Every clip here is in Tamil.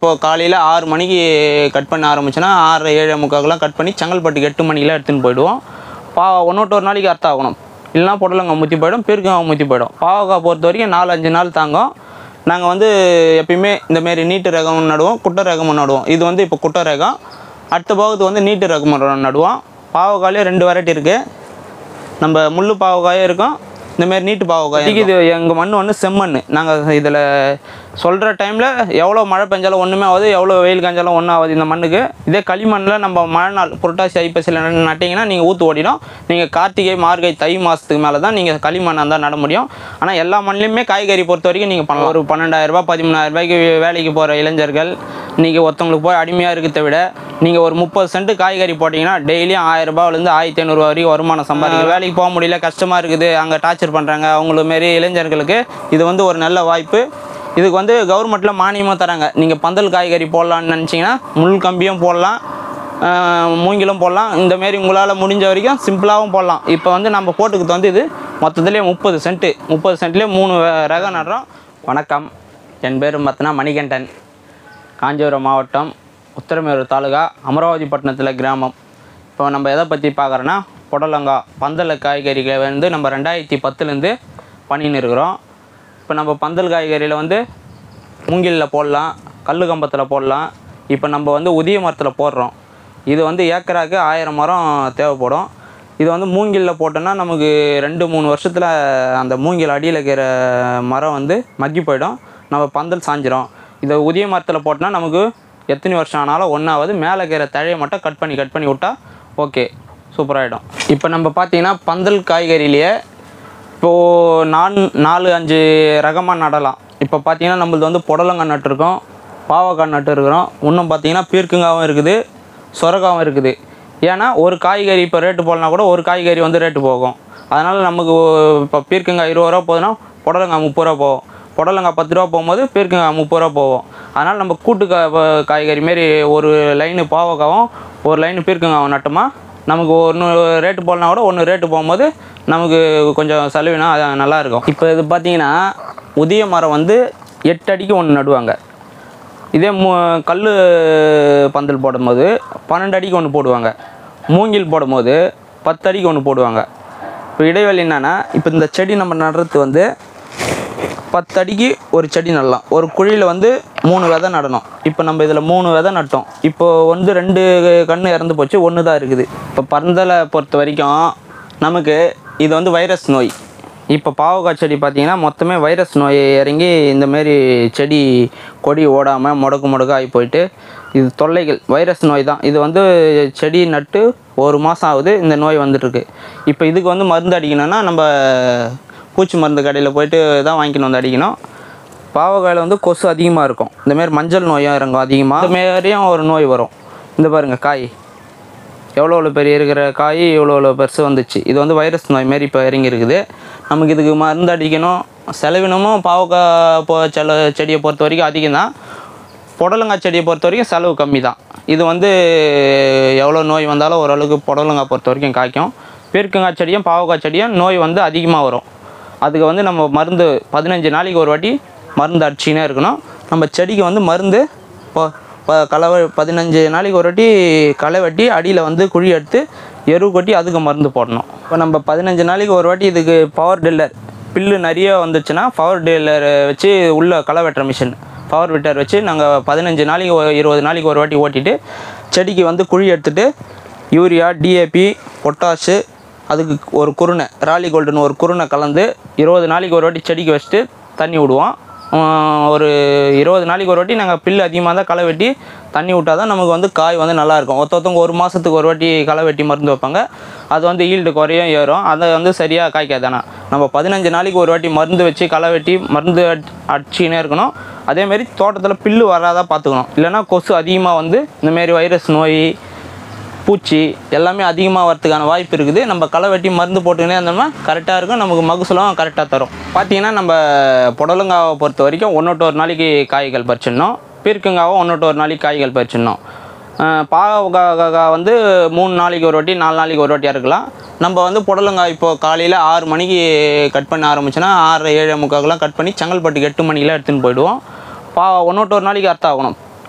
இப்போ காலையில் ஆறு மணிக்கு கட் பண்ண ஆரம்பிச்சுன்னா ஆறு ஏழு முக்காக்கெல்லாம் கட் பண்ணி செங்கல்பட்டுக்கு எட்டு மணிக்கெல்லாம் எடுத்துன்னு போயிடுவோம் பா ஒன்னொட்டு ஒரு நாளைக்கு அர்த்தம் ஆகணும் இல்லைனா புடலங்காய் முத்தி போயிடும் பெருக்கங்காய் முத்தி போயிடும் பாவக்காய் பொறுத்த வரைக்கும் நாலு அஞ்சு நாள் தாங்கும் நாங்கள் வந்து எப்பயுமே இந்த மாரி நீட்டு ரகம் நடுவோம் குட்டை ரகமும் நடுவோம் இது வந்து இப்போ குட்டை ரகம் அடுத்த பாகத்துக்கு வந்து நீட்டு ரகம் நடுவோம் பாவக்காயிலே ரெண்டு வெரைட்டி இருக்குது நம்ம முள்ளு பாவக்காயும் இருக்கும் இந்த மாதிரி நீட்டு பாவக்காய் இது எங்கள் மண் வந்து செம்மண் நாங்கள் இதில் சொல்கிற டைமில் எவ்வளோ மழை பெஞ்சாலும் ஒன்றுமே ஆகுது எவ்வளோ வெயில் காஞ்சாலும் ஒன்றும் ஆகுது இந்த மண்ணுக்கு இதே களிமண்ணில் நம்ம மழை நாள் புரட்டாசி ஐப்பசியில் நட்டிங்கன்னா நீங்கள் ஊற்று ஓடிடும் நீங்கள் கார்த்திகை மார்கழி தை மாதத்துக்கு மேலே தான் நீங்கள் களிமண்ணாக இருந்தால் நட முடியும் ஆனால் எல்லா மண்ணிலையுமே காய்கறி பொறுத்த வரைக்கும் நீங்கள் பண்ணலாம் ஒரு பன்னெண்டாயிரரூபா பதிமூணாயிரம் ரூபாய்க்கு வேலைக்கு போகிற இளைஞர்கள் நீங்கள் ஒருத்தவங்களுக்கு போய் அடிமையாக இருக்கிறத விட நீங்கள் ஒரு முப்பது சென்ட் காய்கறி போட்டிங்கன்னா டெய்லியும் ஆயிரம் ரூபாயிலேருந்து ஆயிரத்தி ஐநூறுரூவா வரைக்கும் வருமானம் சம்பாதிக்க வேலைக்கு போக முடியல கஷ்டமாக இருக்குது அங்கே டார்ச்சர் பண்ணுறாங்க அவங்கள மாரி இளைஞர்களுக்கு இது வந்து ஒரு நல்ல வாய்ப்பு இதுக்கு வந்து கவர்மெண்ட்டில் மானியமாக தராங்க நீங்கள் பந்தல் காய்கறி போடலான்னு நினச்சிங்கன்னா முள் கம்பியும் போடலாம் ஆஹ் மூங்கிலும் போடலாம் இந்த மாரி உங்களால் முடிஞ்ச வரைக்கும் சிம்பிளாகவும் போடலாம் இப்போ வந்து நம்ம போட்டுக்கிறது வந்து இது மொத்தத்துலேயே முப்பது சென்ட்டு முப்பது சென்ட்லேயே மூணு வே- ரகம் நடுறோம் வணக்கம் என் பேர் பார்த்தீங்கன்னா மணிகண்டன் காஞ்சிபுரம் மாவட்டம் உத்தரமேரூர் தாலுகா அமராவதி பட்டணத்தில் கிராமம் இப்போ நம்ம எதை பற்றி பார்க்குறோன்னா புடலங்காய் பந்தல் காய்கறிகளை வந்து நம்ம ரெண்டாயிரத்தி பத்துலேருந்து பண்ணின்னு இருக்கிறோம் இப்போ நம்ம பந்தல் காய்கறியில் வந்து மூங்கிலில் போடலாம் கல் கம்பத்தில் போடலாம் இப்போ நம்ம வந்து உதிய மரத்தில் போடுறோம் இது வந்து ஏக்கராக்கு ஆயிரம் மரம் தேவைப்படும் இது வந்து மூங்கிலில் போட்டோன்னா நமக்கு ரெண்டு மூணு வருஷத்தில் அந்த மூங்கில் அடியில் இருக்கிற மரம் வந்து மக்கி போயிடும் நம்ம பந்தல் சாஞ்சிரும் இதை உதிய மரத்தில் போட்டோன்னா நமக்கு எத்தனை வருஷம் ஆனாலும் ஒன்றாவது மேலே இருக்கிற தழையை மட்டும் கட் பண்ணி கட் பண்ணி விட்டா ஓகே சூப்பராகிடும் இப்போ நம்ம பார்த்தீங்கன்னா பந்தல் காய்கறியிலேயே இப்போது நான் நாலு அஞ்சு ரகமாக நடலாம் இப்போ பார்த்தீங்கன்னா நம்மளது வந்து புடலங்காய் நட்டுருக்கோம் பாவக்காய் நட்டு இருக்கிறோம் இன்னும் பார்த்தீங்கன்னா பீர்க்கங்காவும் இருக்குது சொரக்காவும் இருக்குது ஏன்னா ஒரு காய்கறி இப்போ ரேட்டு போடலாம் கூட ஒரு காய்கறி வந்து ரேட்டு போகும் அதனால் நமக்கு இப்போ பீர்க்கங்காய் இருபது ரூபா போகுதுன்னா புடலங்காய் முப்பது ரூபா போகும் புடலங்காய் பத்து ரூபா போகும்போது பீர்க்கங்காய் முப்பது ரூபா போகும் அதனால் நம்ம கூட்டு கா- ப- காய்கறி மாரி ஒரு லைனு பாவக்காவும் ஒரு லைனு பீர்க்கங்காவும் நட்டோமா நமக்கு ஒன்று ரேட்டு போடலாம் கூட ஒன்று ரேட்டு போகும்போது நமக்கு கொஞ்சம் செலவினா அது நல்லா இருக்கும் இப்போ இது பார்த்தீங்கன்னா உதிய மரம் வந்து எட்டு அடிக்கு ஒன்று நடுவாங்க இதே மூ கல் பந்தல் போடும்போது பன்னெண்டு அடிக்கு ஒன்று போடுவாங்க மூங்கில் போடும்போது பத்து அடிக்கு ஒன்று போடுவாங்க இப்போ இடைவெளி என்னென்னா இப்போ இந்த செடி நம்ம நடுறது வந்து பத்து அடிக்கு ஒரு செடி நடலாம் ஒரு குழியில் வந்து மூணு விதை நடணும் இப்போ நம்ம இதில் மூணு விதை நட்டோம் இப்போ வந்து ரெண்டு கன்று இறந்து போச்சு ஒன்று தான் இருக்குது இப்போ பந்தலை பொறுத்த வரைக்கும் நமக்கு இது வந்து வைரஸ் நோய் இப்போ பாவக்காய் செடி பார்த்தீங்கன்னா மொத்தமே வைரஸ் நோய் இறங்கி இந்தமாரி செடி கொடி ஓடாமல் முடக்கு முடக்கு ஆகி போயிட்டு இது தொல்லைகள் வைரஸ் நோய் தான் இது வந்து செடி நட்டு ஒரு மாதம் ஆகுது இந்த நோய் வந்துட்டுருக்கு இப்போ இதுக்கு வந்து மருந்து அடிக்கணும்னா நம்ம பூச்சி மருந்து கடையில் போயிட்டு தான் வாங்கிக்கணும் வந்து அடிக்கணும் பாவக்காயில் வந்து கொசு அதிகமாக இருக்கும் இந்தமாரி மஞ்சள் நோயும் இறங்கும் அதிகமாக இதுமாரியும் ஒரு நோய் வரும் இந்த பாருங்கள் காய் எவ்வளோ எவ்வளோ பெரிய இருக்கிற காய் இவ்வளோ எவ்வளோ பெருசு வந்துச்சு இது வந்து வைரஸ் நோய் மாரி இப்போ இறங்கி இருக்குது நமக்கு இதுக்கு மருந்து அடிக்கணும் செலவினமும் பாவக்காய் போ செல செடியை பொறுத்த வரைக்கும் அதிகம் தான் புடலங்காய் செடியை பொறுத்த வரைக்கும் செலவு கம்மி தான் இது வந்து எவ்வளோ நோய் வந்தாலும் ஓரளவுக்கு புடலங்காய் பொறுத்த வரைக்கும் காய்க்கும் பீர்க்கங்காய் செடியும் பாவக்காய் செடியும் நோய் வந்து அதிகமாக வரும் அதுக்கு வந்து நம்ம மருந்து பதினஞ்சு நாளைக்கு ஒரு வாட்டி மருந்து அடிச்சிக்கினே இருக்கணும் நம்ம செடிக்கு வந்து மருந்து இப்போ இப்போ களை வெ- பதினஞ்சு நாளைக்கு ஒரு வாட்டி களை வெட்டி அடியில் வந்து குழி எடுத்து எரு கொட்டி அதுக்கு மருந்து போடணும் இப்போ நம்ம பதினஞ்சு நாளைக்கு ஒரு வாட்டி இதுக்கு பவர் டில்லர் பில்லு நிறைய வந்துச்சுன்னா பவர் டில்லர் வச்சு உள்ள களை வெட்டுற மிஷின் பவர் விட்டர் வச்சு நாங்கள் பதினஞ்சு நாளைக்கு ஒரு இருபது நாளைக்கு ஒரு வாட்டி ஓட்டிட்டு செடிக்கு வந்து குழி எடுத்துட்டு யூரியா டிஏபி பொட்டாஷு அதுக்கு ஒரு குருணை ராலி கோல்டுன்னு ஒரு குருணை கலந்து இருபது நாளைக்கு ஒரு வாட்டி செடிக்கு வச்சுட்டு தண்ணி விடுவோம் ஆஹ் ஒரு இருபது நாளைக்கு ஒரு வாட்டி நாங்கள் பில்லு அதிகமாக தான் களை வெட்டி தண்ணி விட்டால் தான் நமக்கு வந்து காய் வந்து நல்லாயிருக்கும் ஒருத்த ஒருத்தவங்க ஒரு மாதத்துக்கு ஒரு வாட்டி களை வெட்டி மருந்து வைப்பாங்க அது வந்து ஈல்டு குறையும் ஏறும் அதை வந்து சரியாக காய்க்காதானா நம்ம பதினஞ்சு நாளைக்கு ஒரு வாட்டி மருந்து வச்சு களை வெட்டி மருந்து அட் அடிச்சிக்கினே இருக்கணும் அதேமாரி தோட்டத்தில் பில்லு வராதா பார்த்துக்கணும் இல்லைன்னா கொசு அதிகமாக வந்து இந்தமாரி வைரஸ் நோய் பூச்சி எல்லாமே அதிகமாக வரதுக்கான வாய்ப்பு இருக்குது நம்ம களை வெட்டி மருந்து போட்டுக்கினே இருந்தோம்னா கரெக்டாக இருக்கும் நமக்கு மகசூலும் கரெக்டாக தரும் பார்த்தீங்கன்னா நம்ம புடலங்காவை பொறுத்த வரைக்கும் ஒன்று ஒரு நாளைக்கு காய்கள் பறிச்சிடணும் பீர்க்கங்காவை ஒன்று ஒரு நாளைக்கு காய்கள் பறிச்சிடணும் பாவக்காய் வந்து மூணு நாளைக்கு ஒரு வாட்டி நாலு நாளைக்கு ஒரு வாட்டி அறுக்கலாம் நம்ம வந்து புடலங்காய் இப்போது காலையில் ஆறு மணிக்கு கட் பண்ண ஆரம்பிச்சோன்னா ஆறு ஏழு முக்காக்கெல்லாம் கட் பண்ணி செங்கல்பட்டுக்கு எட்டு மணிக்கெல்லாம் எடுத்துன்னு போயிடுவோம் பா ஒன்று ஒரு நாளைக்கு அர்த்தம் ஆகணும்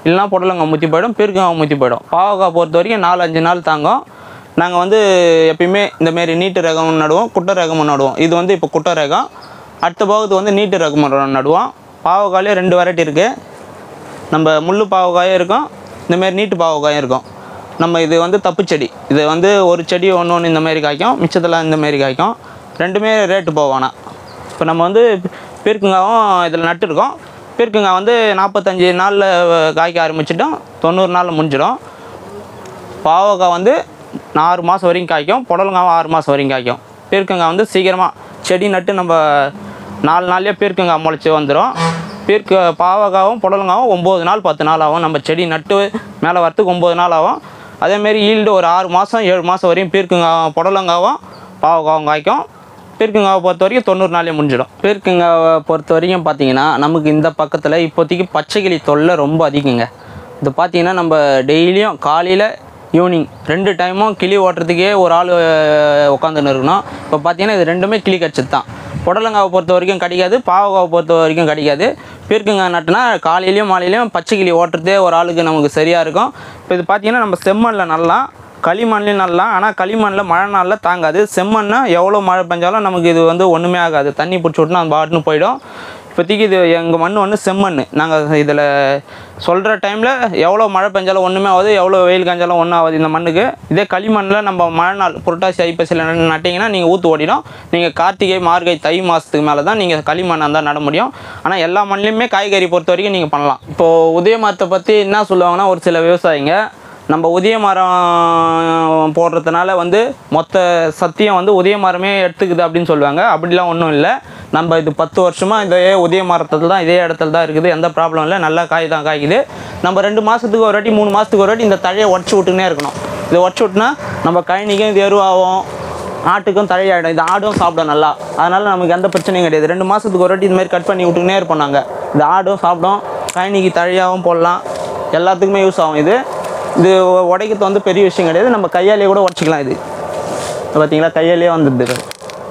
இல்லைனா புடலங்காய் முத்தி போயிடும் பீர்க்கங்காய் முத்தி போயிடும் பாவக்காய் பொறுத்த வரைக்கும் நாலு அஞ்சு நாள் தாங்கும் நாங்கள் வந்து எப்பயுமே இந்த மாரி நீட்டு ரகம் நடுவோம் குட்டை ரகமும் நடுவோம் இது வந்து இப்போ குட்டை ரகம் அடுத்த பாகத்துக்கு வந்து நீட்டு ரகம் நடுவோம் பாவக்காயிலே ரெண்டு வெரைட்டி இருக்குது நம்ம முள்ளு பாவக்காயும் இருக்கும் இந்தமாரி நீட்டு பாவக்காயும் இருக்கும் நம்ம இது வந்து தப்பு செடி இது வந்து ஒரு செடி ஒன்று ஒன்று இந்த மாதிரி காய்க்கும் மிச்சத்தெல்லாம் இந்த மாதிரி காய்க்கும் ரெண்டுமே ரேட்டு போவானா இப்போ நம்ம வந்து பீர்க்கங்காவும் இதில் நட்டுருக்கோம் பீர்க்கங்காய் வந்து நாற்பத்தஞ்சு நாளில் காய்க்க ஆரம்பிச்சிட்டோம் தொண்ணூறு நாளில் முடிஞ்சிடும் பாவக்காய் வந்து ஆறு மாதம் வரைக்கும் காய்க்கும் புடலங்காவும் ஆறு மாதம் வரைக்கும் காய்க்கும் பீர்க்கங்காய் வந்து சீக்கிரமாக செடி நட்டு நம்ம நாலு நாள்லேயே பீர்க்கங்காய் முளைச்சி வந்துடும் பீர்க்க பாவக்காவும் புடலங்காவும் ஒம்பது நாள் பத்து நாள் ஆகும் நம்ம செடி நட்டு மேலே வரத்துக்கு ஒம்பது நாள் ஆகும் அதேமாரி ஈல்டு ஒரு ஆறு மாதம் ஏழு மாதம் வரையும் பீர்க்கங்காய் புடலங்காவும் பாவக்காவும் காய்க்கும் பீர்க்கங்காவை பொறுத்த வரைக்கும் தொண்ணூறு நாளே முடிஞ்சிடும் பீர்க்கங்காவை பொறுத்த வரைக்கும் பார்த்தீங்கன்னா நமக்கு இந்த பக்கத்தில் இப்போதைக்கு பச்சைக்கிளி தொல்லை ரொம்ப அதிகங்க இது பார்த்தீங்கன்னா நம்ம டெய்லியும் காலையில் ஈவினிங் ரெண்டு டைமும் கிளி ஓட்டுறதுக்கே ஒரு ஆள் உட்காந்துன்னு இருக்கணும் இப்போ பார்த்தீங்கன்னா இது ரெண்டுமே கிளி கடிச்சது தான் புடலங்காவை பொறுத்த வரைக்கும் கிடைக்காது பாவக்காவை பொறுத்த வரைக்கும் கிடைக்காது பீர்க்கங்காய் நட்டுனா காலையிலையும் மாலையிலையும் பச்சை கிளி ஓட்டுறதே ஒரு ஆளுக்கு நமக்கு சரியாக இருக்கும் இப்போ இது பார்த்தீங்கன்னா நம்ம செம்மண்ணில் நல்லா களிமண்லையும் நல்லா ஆனால் களிமண்ணில் மழை நாளில் தாங்காது செம்மண்ணா எவ்வளோ மழை பெஞ்சாலும் நமக்கு இது வந்து ஒன்றுமே ஆகாது தண்ணி பிடிச்சி விட்டுனா அது பாட்டுன்னு போயிடும் இப்போதைக்கு இது எங்கள் மண் வந்து செம்மண் நாங்கள் இதில் சொல்கிற டைமில் எவ்வளோ மழை பெஞ்சாலும் ஒன்றுமே ஆகாது எவ்வளோ வெயில் காய்ஞ்சாலும் ஒன்றும் ஆகாது இந்த மண்ணுக்கு இதே களிமண்ணில் நம்ம மழை நாள் புரட்டாசி ஐப்பசியில் நட்டிங்கன்னா நீங்கள் ஊற்று ஓடிடும் நீங்கள் கார்த்திகை மார்கழி தை மாதத்துக்கு மேலே தான் நீங்கள் களிமண்ணாக இருந்தால் நட முடியும் ஆனால் எல்லா மண்ணிலையுமே காய்கறி பொறுத்த வரைக்கும் நீங்கள் பண்ணலாம் இப்போது உதய மரத்தை பற்றி என்ன சொல்லுவாங்கன்னா ஒரு சில விவசாயிங்க நம்ம உதய மரம் போடுறதுனால வந்து மொத்த சத்தியம் வந்து உதய மரமே எடுத்துக்குது அப்படின்னு சொல்லுவாங்க அப்படிலாம் ஒன்றும் இல்லை நம்ம இது பத்து வருஷமாக இதே உதய மரத்தில் தான் இதே இடத்துல தான் இருக்குது எந்த ப்ராப்ளம் இல்லை நல்லா காய் தான் காய்க்குது நம்ம ரெண்டு மாதத்துக்கு ஒரு வாட்டி மூணு மாதத்துக்கு ஒரு வாட்டி இந்த தழையை உடச்சி விட்டுனே இருக்கணும் இதை உடச்சி விட்டுனா நம்ம கழனிக்கும் இது எருவாகும் ஆட்டுக்கும் தழையாயிடும் இது ஆடும் சாப்பிடும் நல்லா அதனால் நமக்கு எந்த பிரச்சனையும் கிடையாது ரெண்டு மாதத்துக்கு ஒரு வாட்டி இந்த மாதிரி கட் பண்ணி விட்டுக்கினே இருப்போம் நாங்கள் இது ஆடும் சாப்பிடும் கழனிக்கு தழையாகவும் போடலாம் எல்லாத்துக்குமே யூஸ் ஆகும் இது இது உடைக்கிறது வந்து பெரிய விஷயம் கிடையாது நம்ம கையாலேயே கூட உடச்சிக்கலாம் இது இது பார்த்தீங்களா கையாலேயே வந்துடுது இது.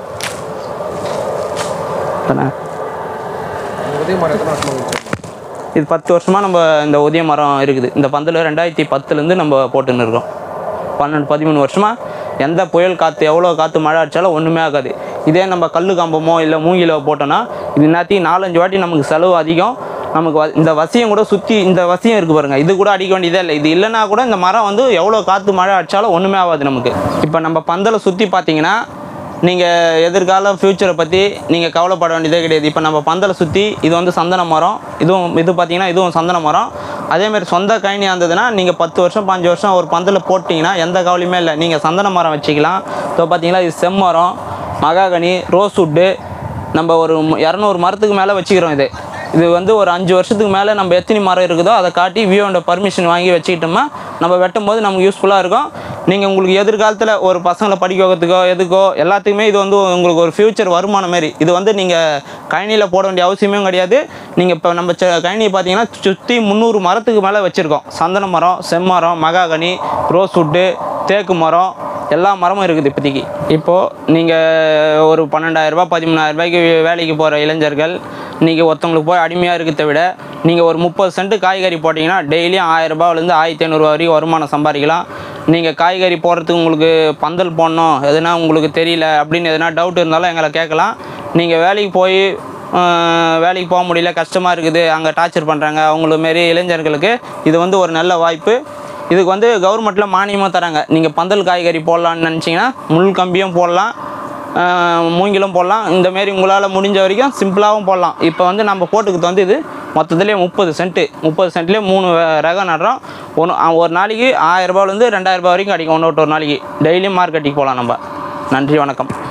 தானே உதய மரம் எத்தனை வருஷமா வச்சிருக்கோம் இது பத்து வருஷமாக நம்ம இந்த உதய மரம் இருக்குது இந்த பந்தில் ரெண்டாயிரத்தி பத்துலேருந்து நம்ம போட்டுன்னு இருக்கோம் பன்னெண்டு பதிமூணு வருஷமாக எந்த புயல் காற்று எவ்வளோ காற்று மழை அடித்தாலும் ஒன்றுமே ஆகாது இதே நம்ம கல் கம்பமோ இல்லை மூங்கிலோ போட்டோன்னா இது நேரத்தையும் நாலஞ்சு வாட்டி நமக்கு செலவு அதிகம் நமக்கு வ- இந்த வசியம் கூட சுற்றி இந்த வசியம் இருக்குது பாருங்கள் இது கூட அடிக்க வேண்டியதே இல்லை இது இல்லைன்னா கூட இந்த மரம் வந்து எவ்வளோ காற்று மழை அடித்தாலும் ஒன்றுமே ஆகாது நமக்கு இப்போ நம்ம பந்தலை சுற்றி பார்த்தீங்கன்னா நீங்கள் எதிர்கால ஃப்யூச்சரை பற்றி நீங்கள் கவலைப்பட வேண்டியதே கிடையாது இப்போ நம்ம பந்தலை சுற்றி இது வந்து சந்தன மரம் இதுவும் இது பார்த்தீங்கன்னா இதுவும் சந்தன மரம் அதேமாதிரி சொந்த கழனியாக இருந்ததுன்னா நீங்கள் பத்து வருஷம் பாஞ்சு வருஷம் ஒரு பந்தலில் போட்டிங்கன்னா எந்த கவலையுமே இல்லை நீங்கள் சந்தன மரம் வச்சுக்கலாம் இப்போ பார்த்தீங்களா இது செம்மரம் மகாகனி ரோஸ்வுட்டு நம்ம ஒரு மு- இரநூறு மரத்துக்கு மேலே வச்சுக்கிறோம் இது இது வந்து ஒரு அஞ்சு வருஷத்துக்கு மேலே நம்ம எத்தனை மரம் இருக்குதோ அதை காட்டி வியோட பர்மிஷன் வாங்கி வச்சுக்கிட்டோம்னா நம்ம வெட்டும் போது நமக்கு யூஸ்ஃபுல்லாக இருக்கும் நீங்கள் உங்களுக்கு எதிர்காலத்தில் ஒரு பசங்களை படிக்க வைக்கிறதுக்கோ எதுக்கோ எல்லாத்துக்குமே இது வந்து உங்களுக்கு ஒரு ஃப்யூச்சர் வருமானம் மாரி இது வந்து நீங்கள் கழனியில் போட வேண்டிய அவசியமே கிடையாது நீங்கள் இப்போ நம்ம செ- கழனி பார்த்தீங்கன்னா சுற்றி முந்நூறு மரத்துக்கு மேலே வச்சுருக்கோம் சந்தன மரம் செம்மரம் மகாகனி ரோஸ்வுட்டு தேக்கு மரம் எல்லா மரமும் இருக்குது இப்போதைக்கு இப்போது நீங்கள் ஒரு பன்னெண்டாயிரரூபா பதிமூணாயிரரூபாய்க்கு வேலைக்கு போகிற இளைஞர்கள் நீங்கள் ஒருத்தவங்களுக்கு போய் அடிமையாக இருக்கிறத விட நீங்கள் ஒரு முப்பது சென்ட் காய்கறி போட்டிங்கன்னா டெய்லியும் ஆயிரரூபாவிலேருந்து ஆயிரத்தி ஐநூறுரூவா வரைக்கும் வருமானம் சம்பாதிக்கலாம் நீங்கள் காய்கறி போடுறதுக்கு உங்களுக்கு பந்தல் போடணும் எதுனா உங்களுக்கு தெரியல அப்படின்னு எதுனா டவுட் இருந்தாலும் எங்களை கேட்கலாம் நீங்கள் வேலைக்கு போய் ஆஹ், வேலைக்கு போக முடியல கஷ்டமாக இருக்குது அங்கே டார்ச்சர் பண்ணுறாங்க அவங்கள மாரி இளைஞர்களுக்கு இது வந்து ஒரு நல்ல வாய்ப்பு இதுக்கு வந்து கவர்மெண்ட்டில் மானியமாக தராங்க நீங்கள் பந்தல் காய்கறி போடலான்னு நினச்சிங்கன்னா முள் கம்பியும் போடலாம் ஆஹ் மூங்கிலும் போடலாம் இந்த மாரி உங்களால் முடிஞ்ச வரைக்கும் சிம்பிளாகவும் போடலாம் இப்போ வந்து நம்ம போட்டுக்கிறது வந்து இது மொத்தத்துலேயே முப்பது சென்ட்டு முப்பது சென்ட்லேயே மூணு வே- ரகம் நடுறோம் ஒன்று ஒரு நாளைக்கு ஆயிரரூபாலேருந்து ரெண்டாயிரரூபா வரைக்கும் கிடைக்கும் ஒன்று ஒரு நாளைக்கு டெய்லியும் மார்க்கெட்டுக்கு போகலாம் நம்ம நன்றி வணக்கம்